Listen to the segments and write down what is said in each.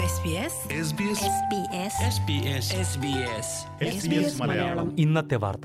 SBS SBS SBS Malayalam ഇന്നത്തെ വാർത്ത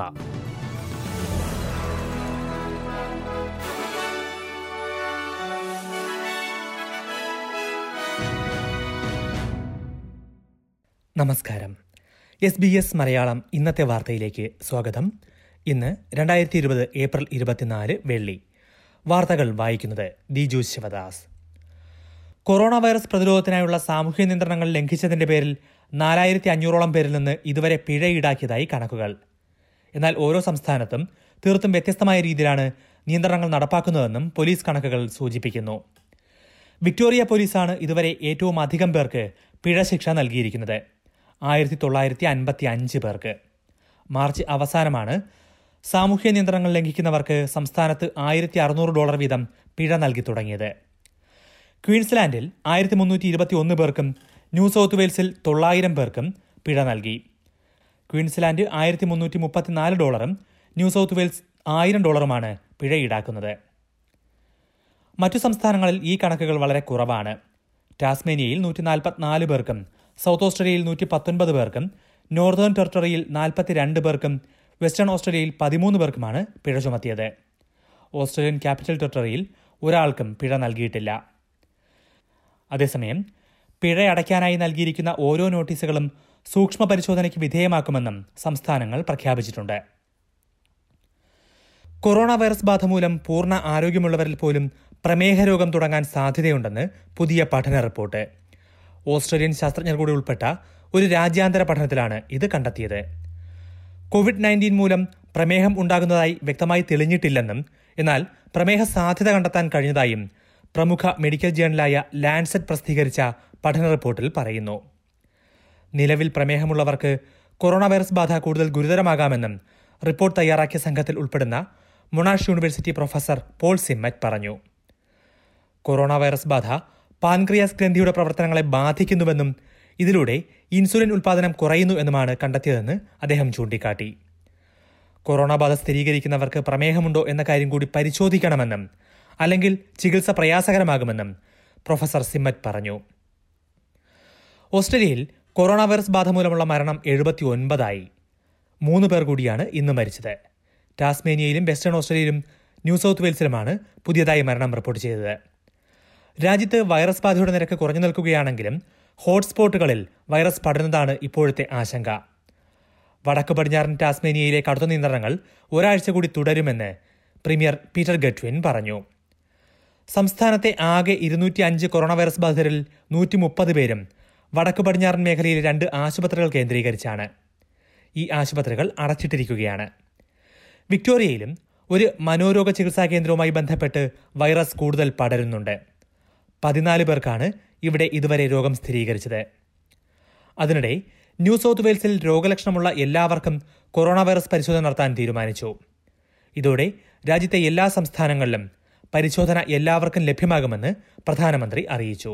നമസ്കാരം എസ് ബി എസ് മലയാളം ഇന്നത്തെ വാർത്തയിലേക്ക് സ്വാഗതം ഇന്ന് രണ്ടായിരത്തി ഇരുപത് ഏപ്രിൽ ഇരുപത്തിനാല് വെള്ളി വാർത്തകൾ വായിക്കുന്നത് ദിജു ശിവദാസ് കൊറോണ വൈറസ് പ്രതിരോധത്തിനായുള്ള സാമൂഹ്യ നിയന്ത്രണങ്ങൾ ലംഘിച്ചതിന്റെ പേരിൽ നാലായിരത്തി അഞ്ഞൂറോളം പേരിൽ നിന്ന് ഇതുവരെ പിഴ ഈടാക്കിയതായി കണക്കുകൾ എന്നാൽ ഓരോ സംസ്ഥാനത്തും തീർത്തും വ്യത്യസ്തമായ രീതിയിലാണ് നിയന്ത്രണങ്ങൾ നടപ്പാക്കുന്നതെന്നും പോലീസ് കണക്കുകൾ സൂചിപ്പിക്കുന്നു വിക്ടോറിയ പോലീസാണ് ഇതുവരെ ഏറ്റവും അധികം പേർക്ക് പിഴ ശിക്ഷ നൽകിയിരിക്കുന്നത് ആയിരത്തി തൊള്ളായിരത്തി അൻപത്തി അഞ്ച് പേർക്ക് മാർച്ച് അവസാനമാണ് സാമൂഹ്യ നിയന്ത്രണങ്ങൾ ലംഘിക്കുന്നവർക്ക് സംസ്ഥാനത്ത് ആയിരത്തി അറുന്നൂറ് ഡോളർ വീതം പിഴ നൽകി തുടങ്ങിയത് ക്വീൻസ്ലാൻഡിൽ ആയിരത്തി മുന്നൂറ്റി ഇരുപത്തി ഒന്ന് പേർക്കും ന്യൂ സൗത്ത് വെയിൽസിൽ തൊള്ളായിരം പേർക്കും പിഴ നൽകി ക്വീൻസ്ലാൻഡ് ആയിരത്തി മുന്നൂറ്റി മുപ്പത്തിനാല് ഡോളറും ന്യൂ സൗത്ത് വെയിൽസ് ആയിരം ഡോളറുമാണ് പിഴ ഈടാക്കുന്നത് മറ്റു സംസ്ഥാനങ്ങളിൽ ഈ കണക്കുകൾ വളരെ കുറവാണ് ടാസ്മേനിയയിൽ നൂറ്റി നാൽപ്പത്തിനാല് പേർക്കും സൗത്ത് ഓസ്ട്രേലിയയിൽ നൂറ്റി പത്തൊൻപത് പേർക്കും നോർത്തേൺ ടെറിട്ടറിയിൽ നാൽപ്പത്തിരണ്ട് പേർക്കും വെസ്റ്റേൺ ഓസ്ട്രേലിയയിൽ പതിമൂന്ന് പേർക്കുമാണ് പിഴ ചുമത്തിയത് ഓസ്ട്രേലിയൻ ക്യാപിറ്റൽ ടെറിട്ടറിയിൽ ഒരാൾക്കും പിഴ നൽകിയിട്ടില്ല അതേസമയം പിഴ അടയ്ക്കാനായി നൽകിയിരിക്കുന്ന ഓരോ നോട്ടീസുകളും സൂക്ഷ്മ പരിശോധനയ്ക്ക് വിധേയമാക്കുമെന്നും സംസ്ഥാനങ്ങൾ പ്രഖ്യാപിച്ചിട്ടുണ്ട് കൊറോണ വൈറസ് ബാധ മൂലം പൂർണ്ണ ആരോഗ്യമുള്ളവരിൽ പോലും പ്രമേഹ രോഗം തുടങ്ങാൻ സാധ്യതയുണ്ടെന്ന് പുതിയ പഠന റിപ്പോർട്ട് ഓസ്ട്രേലിയൻ ശാസ്ത്രജ്ഞർ കൂടി ഉൾപ്പെട്ട ഒരു രാജ്യാന്തര പഠനത്തിലാണ് ഇത് കണ്ടെത്തിയത് കോവിഡ് നയൻറ്റീൻ മൂലം പ്രമേഹം ഉണ്ടാകുന്നതായി വ്യക്തമായി തെളിഞ്ഞിട്ടില്ലെന്നും എന്നാൽ പ്രമേഹ സാധ്യത കണ്ടെത്താൻ കഴിഞ്ഞതായും പ്രമുഖ മെഡിക്കൽ ജേണലായ ലാൻസെറ്റ് പ്രസിദ്ധീകരിച്ച പഠന റിപ്പോർട്ടിൽ പറയുന്നു നിലവിൽ പ്രമേഹമുള്ളവർക്ക് കൊറോണ വൈറസ് ബാധ കൂടുതൽ ഗുരുതരമാകാമെന്നും റിപ്പോർട്ട് തയ്യാറാക്കിയ സംഘത്തിൽ ഉൾപ്പെടുന്ന Monash university professor Paul Zimmet പറഞ്ഞു കൊറോണ വൈറസ് ബാധ പാൻക്രിയാസ് ഗ്രന്ഥിയുടെ പ്രവർത്തനങ്ങളെ ബാധിക്കുന്നുവെന്നും ഇതിലൂടെ ഇൻസുലിൻ ഉൽപാദനം കുറയുന്നു എന്നുമാണ് കണ്ടെത്തിയതെന്ന് അദ്ദേഹം ചൂണ്ടിക്കാട്ടി കൊറോണ ബാധ സ്ഥിരീകരിക്കുന്നവർക്ക് പ്രമേഹമുണ്ടോ എന്ന കാര്യം കൂടി പരിശോധിക്കണമെന്നും അല്ലെങ്കിൽ ചികിത്സ പ്രയാസകരമാകുമെന്നും പ്രൊഫസർ സിമ്മറ്റ് പറഞ്ഞു ഓസ്ട്രേലിയയിൽ കൊറോണ വൈറസ് ബാധ മൂലമുള്ള മരണം എഴുപത്തി ഒൻപതായി മൂന്ന് പേർ കൂടിയാണ് ഇന്ന് മരിച്ചത് ടാസ്മേനിയയിലും വെസ്റ്റേൺ ഓസ്ട്രേലിയയിലും ന്യൂ സൗത്ത് വെയിൽസിലുമാണ് പുതിയതായി മരണം റിപ്പോർട്ട് ചെയ്തത് രാജ്യത്ത് വൈറസ് ബാധയുടെ നിരക്ക് കുറഞ്ഞു നിൽക്കുകയാണെങ്കിലും ഹോട്ട്സ്പോട്ടുകളിൽ വൈറസ് പടരുന്നതാണ് ഇപ്പോഴത്തെ ആശങ്ക വടക്ക് പടിഞ്ഞാറൻ ടാസ്മേനിയയിലെ കടുത്ത നിയന്ത്രണങ്ങൾ ഒരാഴ്ച കൂടി തുടരുമെന്ന് പ്രീമിയർ പീറ്റർ ഗഡ്വിൻ പറഞ്ഞു സംസ്ഥാനത്തെ ആകെ ഇരുന്നൂറ്റി അഞ്ച് കൊറോണ വൈറസ് ബാധിതരിൽ നൂറ്റി മുപ്പത് പേരും വടക്ക് പടിഞ്ഞാറൻ മേഖലയിലെ രണ്ട് ആശുപത്രികൾ കേന്ദ്രീകരിച്ചാണ് ഈ ആശുപത്രികൾ അടച്ചിട്ടിരിക്കുകയാണ് വിക്ടോറിയയിലും ഒരു മനോരോഗ ചികിത്സാ കേന്ദ്രവുമായി ബന്ധപ്പെട്ട് വൈറസ് കൂടുതൽ പടരുന്നുണ്ട് പതിനാല് പേർക്കാണ് ഇവിടെ ഇതുവരെ രോഗം സ്ഥിരീകരിച്ചത് അതിനിടെ ന്യൂ സൗത്ത് വെയിൽസിൽ രോഗലക്ഷണമുള്ള എല്ലാവർക്കും കൊറോണ വൈറസ് പരിശോധന നടത്താൻ തീരുമാനിച്ചു ഇതോടെ രാജ്യത്തെ എല്ലാ സംസ്ഥാനങ്ങളിലും പരിശോധന എല്ലാവർക്കും ലഭ്യമാകുമെന്ന് പ്രധാനമന്ത്രി അറിയിച്ചു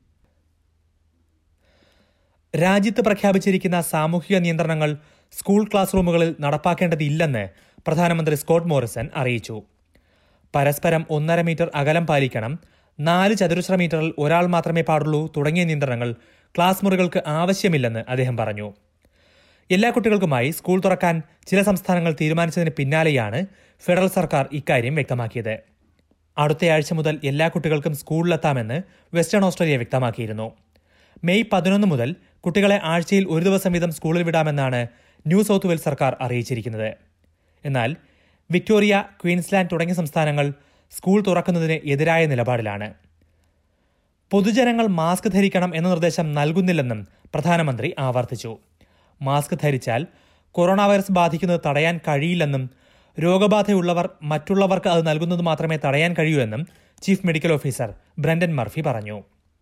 രാജ്യത്ത് പ്രഖ്യാപിച്ചിരിക്കുന്ന സാമൂഹിക നിയന്ത്രണങ്ങൾ സ്കൂൾ ക്ലാസ് റൂമുകളിൽ നടപ്പാക്കേണ്ടതില്ലെന്ന് പ്രധാനമന്ത്രി സ്കോട്ട് മോറിസൺ അറിയിച്ചു പരസ്പരം ഒന്നര മീറ്റർ അകലം പാലിക്കണം നാല് ചതുരശ്ര മീറ്ററിൽ ഒരാൾ മാത്രമേ പാടുള്ളൂ തുടങ്ങിയ നിയന്ത്രണങ്ങൾ ക്ലാസ് മുറികൾക്ക് ആവശ്യമില്ലെന്ന് അദ്ദേഹം പറഞ്ഞു എല്ലാ കുട്ടികൾക്കുമായി സ്കൂൾ തുറക്കാൻ ചില സംസ്ഥാനങ്ങൾ തീരുമാനിച്ചതിന് പിന്നാലെയാണ് ഫെഡറൽ സർക്കാർ ഇക്കാര്യം വ്യക്തമാക്കിയത് അടുത്തയാഴ്ച മുതൽ എല്ലാ കുട്ടികൾക്കും സ്കൂളിലെത്താമെന്ന് വെസ്റ്റേൺ ഓസ്ട്രേലിയ വ്യക്തമാക്കിയിരുന്നു മെയ് പതിനൊന്ന് മുതൽ കുട്ടികളെ ആഴ്ചയിൽ ഒരു ദിവസം വീതം സ്കൂളിൽ വിടാമെന്നാണ് ന്യൂ സൗത്ത് വെയിൽസ് സർക്കാർ അറിയിച്ചിരിക്കുന്നത് എന്നാൽ വിക്ടോറിയ ക്വീൻസ്ലാൻഡ് തുടങ്ങിയ സംസ്ഥാനങ്ങൾ സ്കൂൾ തുറക്കുന്നതിന് എതിരായ നിലപാടിലാണ് പൊതുജനങ്ങൾ മാസ്ക് ധരിക്കണം എന്ന നിർദ്ദേശം നൽകുന്നില്ലെന്നും പ്രധാനമന്ത്രി ആവർത്തിച്ചു മാസ്ക് ധരിച്ചാൽ കൊറോണ വൈറസ് ബാധിക്കുന്നത് തടയാൻ കഴിയില്ലെന്നും രോഗബാധയുള്ളവർ മറ്റുള്ളവർക്ക് അത് നൽകുന്നത് മാത്രമേ തടയാൻ കഴിയൂ എന്നും chief medical officer Brendan Murphy പറഞ്ഞു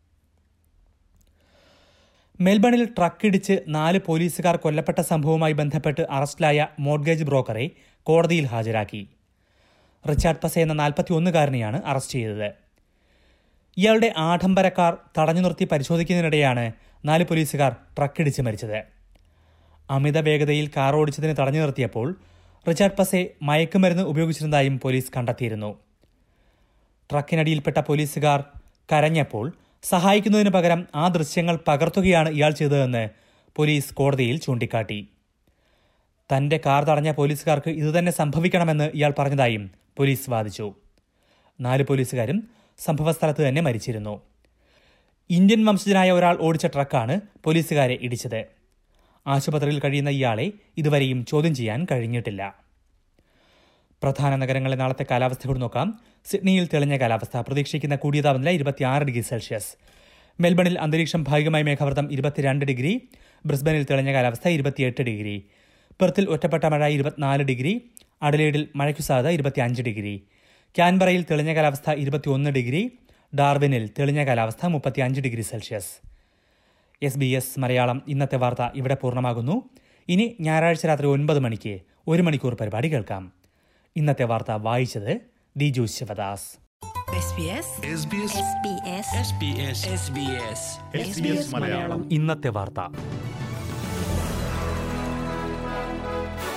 മെൽബണിൽ ട്രക്കിടിച്ച് നാല് പോലീസുകാർ കൊല്ലപ്പെട്ട സംഭവവുമായി ബന്ധപ്പെട്ട് അറസ്റ്റിലായ മോഡ്ഗേജ് ബ്രോക്കറെ കോടതിയിൽ ഹാജരാക്കി റിച്ചാർഡ് പസെ എന്ന നാൽപ്പത്തിയൊന്നുകാരനെയാണ് അറസ്റ്റ് ചെയ്തത് ഇയാളുടെ ആഡംബര കാർ തടഞ്ഞു നിർത്തി പരിശോധിക്കുന്നതിനിടെയാണ് നാല് പോലീസുകാർ ട്രക്കിടിച്ച് മരിച്ചത് അമിത വേഗതയിൽ കാർ ഓടിച്ചതിന് തടഞ്ഞു നിർത്തിയപ്പോൾ റിച്ചാർഡ് പസെ മയക്കുമരുന്ന് ഉപയോഗിച്ചിരുന്നതായും പോലീസ് കണ്ടെത്തിയിരുന്നു ട്രക്കിനടിയിൽപ്പെട്ട പോലീസുകാർ കരഞ്ഞപ്പോൾ സഹായിക്കുന്നതിന് പകരം ആ ദൃശ്യങ്ങൾ പകർത്തുകയാണ് ഇയാൾ ചെയ്തതെന്ന് പോലീസ് കോടതിയിൽ ചൂണ്ടിക്കാട്ടി തന്റെ കാർ തടഞ്ഞ പോലീസുകാർക്ക് ഇതുതന്നെ സംഭവിക്കണമെന്ന് ഇയാൾ പറഞ്ഞതായും പോലീസ് വാദിച്ചു നാല് പോലീസുകാരും സംഭവസ്ഥലത്ത് തന്നെ മരിച്ചിരുന്നു ഇന്ത്യൻ വംശജനായ ഒരാൾ ഓടിച്ച ട്രക്കാണ് പോലീസുകാരെ ഇടിച്ചത് ആശുപത്രിയിൽ കഴിയുന്ന ഇയാളെ ഇതുവരെയും ചോദ്യം ചെയ്യാൻ കഴിഞ്ഞിട്ടില്ല പ്രധാന നഗരങ്ങളിലെ നാളത്തെ കാലാവസ്ഥ കൂടി നോക്കാം സിഡ്നിയിൽ തെളിഞ്ഞ കാലാവസ്ഥ പ്രതീക്ഷിക്കുന്ന കൂടിയ താപനില ഇരുപത്തിയാറ് ഡിഗ്രി സെൽഷ്യസ് മെൽബണിൽ അന്തരീക്ഷം ഭാഗികമായി മേഘാവൃതം ഇരുപത്തിരണ്ട് ഡിഗ്രി ബ്രിസ്ബനിൽ തെളിഞ്ഞ കാലാവസ്ഥ ഇരുപത്തിയെട്ട് ഡിഗ്രി പെർത്തിൽ ഒറ്റപ്പെട്ട മഴ ഇരുപത്തിനാല് ഡിഗ്രി അഡലേഡിൽ മഴയ്ക്കു സാധ്യത ഇരുപത്തിയഞ്ച് ഡിഗ്രി ക്യാൻബറയിൽ തെളിഞ്ഞ കാലാവസ്ഥ ഇരുപത്തിയൊന്ന് ഡിഗ്രി ഡാർവിനിൽ തെളിഞ്ഞ കാലാവസ്ഥ മുപ്പത്തിയഞ്ച് degree Celsius S B S Malayalam ഇന്നത്തെ വാർത്ത ഇവിടെ പൂർണ്ണമാകുന്നു ഇനി ഞായറാഴ്ച രാത്രി ഒൻപത് മണിക്ക് ഒരു മണിക്കൂർ പരിപാടി കേൾക്കാം ഇന്നത്തെ വാർത്ത വായിച്ചത് Diju Sivadas SBS SBS SBS SBS SBS SBS Malayalam ഇന്നത്തെ വാർത്ത